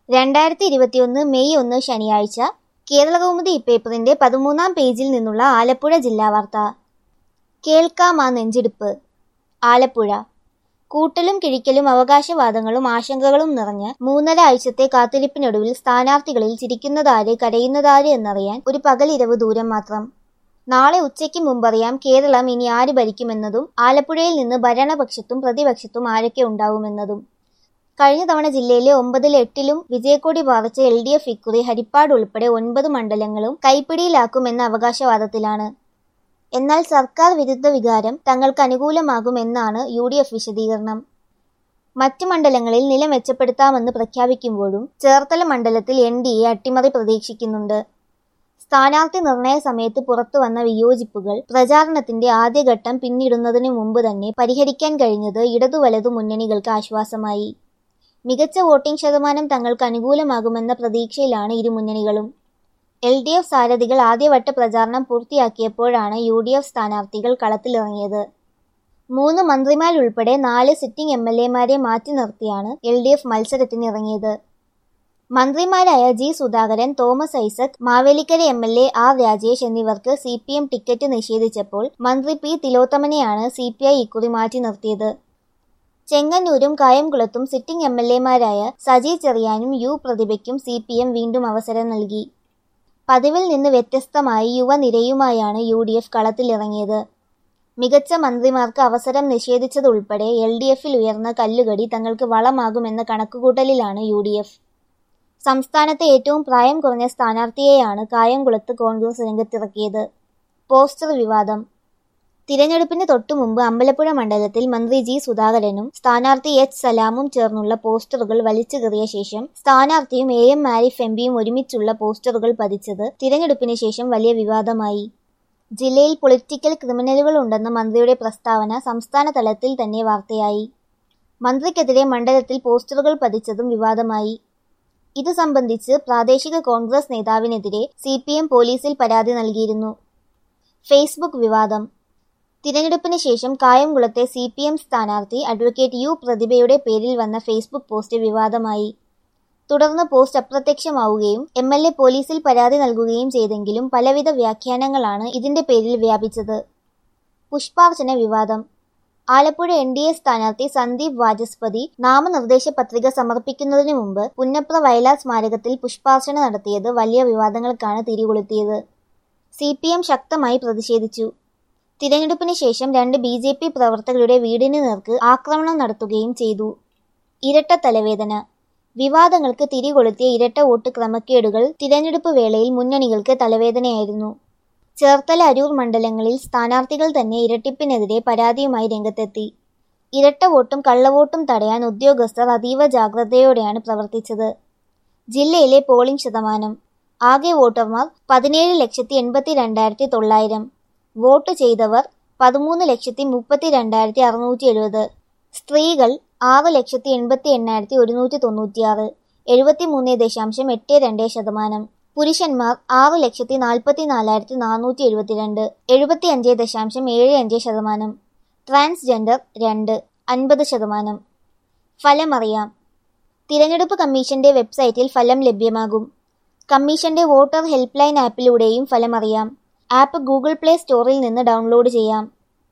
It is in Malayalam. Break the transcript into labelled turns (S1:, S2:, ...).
S1: രണ്ടായിരത്തി ഇരുപത്തിയൊന്ന് മെയ് ഒന്ന് ശനിയാഴ്ച കേരളകൗമുദി ഇപ്പേപ്പറിന്റെ പതിമൂന്നാം പേജിൽ നിന്നുള്ള ആലപ്പുഴ ജില്ലാ വാർത്ത കേൾക്കാം ആ നെഞ്ചിടിപ്പ് ആലപ്പുഴ കൂട്ടലും കിഴിക്കലും അവകാശവാദങ്ങളും ആശങ്കകളും നിറഞ്ഞ മൂന്നര ആഴ്ചത്തെ കാത്തിരിപ്പിനൊടുവിൽ സ്ഥാനാർത്ഥികളിൽ ചിരിക്കുന്നതാര് കരയുന്നതാര് എന്നറിയാൻ ഒരു പകലിരവ് ദൂരം മാത്രം നാളെ ഉച്ചയ്ക്ക് മുമ്പറിയാം കേരളം ഇനി ആര് ഭരിക്കുമെന്നതും ആലപ്പുഴയിൽ നിന്ന് ഭരണപക്ഷത്തും പ്രതിപക്ഷത്തും ആരൊക്കെ ഉണ്ടാവുമെന്നതും കഴിഞ്ഞ തവണ ജില്ലയിലെ ഒമ്പതിൽ എട്ടിലും വിജയക്കൊടി പാറിച്ച എൽ ഡി എഫ് ഇക്കുറി ഹരിപ്പാട് ഉൾപ്പെടെ ഒൻപത് മണ്ഡലങ്ങളും കൈപ്പിടിയിലാക്കുമെന്ന അവകാശവാദത്തിലാണ് എന്നാൽ സർക്കാർ വിരുദ്ധ വികാരം തങ്ങൾക്ക് അനുകൂലമാകുമെന്നാണ് യു ഡി എഫ് വിശദീകരണം മറ്റു മണ്ഡലങ്ങളിൽ നില മെച്ചപ്പെടുത്താമെന്ന് പ്രഖ്യാപിക്കുമ്പോഴും ചേർത്തല മണ്ഡലത്തിൽ എൻ ഡി എ അട്ടിമറി പ്രതീക്ഷിക്കുന്നുണ്ട് സ്ഥാനാർത്ഥി നിർണയ സമയത്ത് പുറത്തുവന്ന വിയോജിപ്പുകൾ പ്രചാരണത്തിന്റെ ആദ്യഘട്ടം പിന്നിടുന്നതിനു മുമ്പ് തന്നെ പരിഹരിക്കാൻ കഴിഞ്ഞത് ഇടതു വലതു മുന്നണികൾക്ക് ആശ്വാസമായി മികച്ച വോട്ടിംഗ് ശതമാനം തങ്ങൾക്ക് അനുകൂലമാകുമെന്ന പ്രതീക്ഷയിലാണ് ഇരു മുന്നണികളും എൽ ഡി എഫ് സാരഥികൾ ആദ്യവട്ട പ്രചാരണം പൂർത്തിയാക്കിയപ്പോഴാണ് യു ഡി എഫ് സ്ഥാനാർത്ഥികൾ കളത്തിലിറങ്ങിയത് മൂന്ന് മന്ത്രിമാരുൾപ്പെടെ നാല് സിറ്റിംഗ് എം എൽ എമാരെ മാറ്റി നിർത്തിയാണ് എൽ ഡി എഫ് മത്സരത്തിനിറങ്ങിയത് മന്ത്രിമാരായ G Sudhakaran Thomas Isaac Mavelikkara M L A R Rajesh എന്നിവർക്ക് സി പി എം ടിക്കറ്റ് നിഷേധിച്ചപ്പോൾ മന്ത്രി പി തിലോത്തമനെയാണ് സി പി ഐ ഇക്കുറി മാറ്റി നിർത്തിയത് ചെങ്ങന്നൂരും കായംകുളത്തും സിറ്റിംഗ് എം എൽ എമാരായ സജി ചെറിയാനും യു പ്രതിഭയ്ക്കും സി പി എം വീണ്ടും അവസരം നൽകി പതിവിൽ നിന്ന് വ്യത്യസ്തമായി യുവനിരയുമായാണ് യു ഡി എഫ് കളത്തിലിറങ്ങിയത് മികച്ച മന്ത്രിമാർക്ക് അവസരം നിഷേധിച്ചതുൾപ്പെടെ എൽ ഡി എഫിൽ ഉയർന്ന കല്ലുകടി തങ്ങൾക്ക് വളമാകുമെന്ന കണക്കുകൂട്ടലിലാണ് യു ഡി എഫ് സംസ്ഥാനത്തെ ഏറ്റവും പ്രായം കുറഞ്ഞ സ്ഥാനാർത്ഥിയെയാണ് കായംകുളത്ത് കോൺഗ്രസ് രംഗത്തിറക്കിയത് പോസ്റ്റർ വിവാദം തിരഞ്ഞെടുപ്പിന് തൊട്ടുമുമ്പ് അമ്പലപ്പുഴ മണ്ഡലത്തിൽ മന്ത്രി ജി സുധാകരനും സ്ഥാനാർത്ഥി എച്ച് സലാമും ചേർന്നുള്ള പോസ്റ്ററുകൾ വലിച്ചുകീറിയ ശേഷം സ്ഥാനാർത്ഥിയും എ എം ആരിഫ് എം പിയും ഒരുമിച്ചുള്ള പോസ്റ്ററുകൾ പതിച്ചത് തിരഞ്ഞെടുപ്പിന് ശേഷം വലിയ വിവാദമായി ജില്ലയിൽ പൊളിറ്റിക്കൽ ക്രിമിനലുകൾ ഉണ്ടെന്ന മന്ത്രിയുടെ പ്രസ്താവന സംസ്ഥാന തലത്തിൽ തന്നെ വാർത്തയായി മന്ത്രിക്കെതിരെ മണ്ഡലത്തിൽ പോസ്റ്ററുകൾ പതിച്ചതും വിവാദമായി ഇത് സംബന്ധിച്ച് പ്രാദേശിക കോൺഗ്രസ് നേതാവിനെതിരെ സി പി എം പോലീസിൽ പരാതി നൽകിയിരുന്നു ഫേസ്ബുക്ക് വിവാദം തിരഞ്ഞെടുപ്പിന് ശേഷം കായംകുളത്തെ സി പി എം സ്ഥാനാർത്ഥി അഡ്വക്കേറ്റ് യു പ്രതിഭയുടെ പേരിൽ വന്ന ഫേസ്ബുക്ക് പോസ്റ്റ് വിവാദമായി തുടർന്ന് പോസ്റ്റ് അപ്രത്യക്ഷമാവുകയും എം എൽ എ പോലീസിൽ പരാതി നൽകുകയും ചെയ്തെങ്കിലും പലവിധ വ്യാഖ്യാനങ്ങളാണ് ഇതിന്റെ പേരിൽ വ്യാപിച്ചത് പുഷ്പാർച്ചന വിവാദം ആലപ്പുഴ എൻ ഡി എ സ്ഥാനാർത്ഥി സന്ദീപ് വാചസ്പതി നാമനിർദ്ദേശ പത്രിക സമർപ്പിക്കുന്നതിനു മുമ്പ് പുന്നപ്ര വയലാർ സ്മാരകത്തിൽ പുഷ്പാർച്ചന നടത്തിയത് വലിയ വിവാദങ്ങൾക്കാണ് തിരികൊളുത്തിയത് സി പി എം ശക്തമായി പ്രതിഷേധിച്ചു തിരഞ്ഞെടുപ്പിന് ശേഷം രണ്ട് ബി ജെ പി പ്രവർത്തകരുടെ വീടിന് നേർക്ക് ആക്രമണം നടത്തുകയും ചെയ്തു ഇരട്ട തലവേദന വിവാദങ്ങൾക്ക് തിരികൊളുത്തിയ ഇരട്ട വോട്ട് ക്രമക്കേടുകൾ തിരഞ്ഞെടുപ്പ് വേളയിൽ മുന്നണികൾക്ക് തലവേദനയായിരുന്നു ചേർത്തല അരൂർ മണ്ഡലങ്ങളിൽ സ്ഥാനാർത്ഥികൾ തന്നെ ഇരട്ടിപ്പിനെതിരെ പരാതിയുമായി രംഗത്തെത്തി ഇരട്ട വോട്ടും കള്ളവോട്ടും തടയാൻ ഉദ്യോഗസ്ഥർ അതീവ ജാഗ്രതയോടെയാണ് പ്രവർത്തിച്ചത് ജില്ലയിലെ പോളിംഗ് ശതമാനം ആകെ വോട്ടർമാർ പതിനേഴ് ലക്ഷത്തി എൺപത്തി രണ്ടായിരത്തി തൊള്ളായിരം വോട്ട് ചെയ്തവർ പതിമൂന്ന് ലക്ഷത്തി മുപ്പത്തി രണ്ടായിരത്തി അറുന്നൂറ്റി എഴുപത് സ്ത്രീകൾ ആറ് ലക്ഷത്തി എൺപത്തി എണ്ണായിരത്തി ഒരുന്നൂറ്റി തൊണ്ണൂറ്റിയാറ് എഴുപത്തി മൂന്ന് ദശാംശം എട്ട് രണ്ട് ശതമാനം പുരുഷന്മാർ ആറ് ലക്ഷത്തി നാൽപ്പത്തി നാലായിരത്തി നാനൂറ്റി എഴുപത്തിരണ്ട് എഴുപത്തി അഞ്ച് ദശാംശം ഏഴ് അഞ്ച് ശതമാനം ട്രാൻസ്ജെൻഡർ രണ്ട് അൻപത് ശതമാനം ഫലമറിയാം തിരഞ്ഞെടുപ്പ് കമ്മീഷന്റെ വെബ്സൈറ്റിൽ ഫലം ലഭ്യമാകും കമ്മീഷന്റെ വോട്ടർ ഹെൽപ്പ് ലൈൻ ആപ്പിലൂടെയും ഫലമറിയാം ആപ്പ് ഗൂഗിൾ പ്ലേ സ്റ്റോറിൽ നിന്ന് ഡൗൺലോഡ് ചെയ്യാം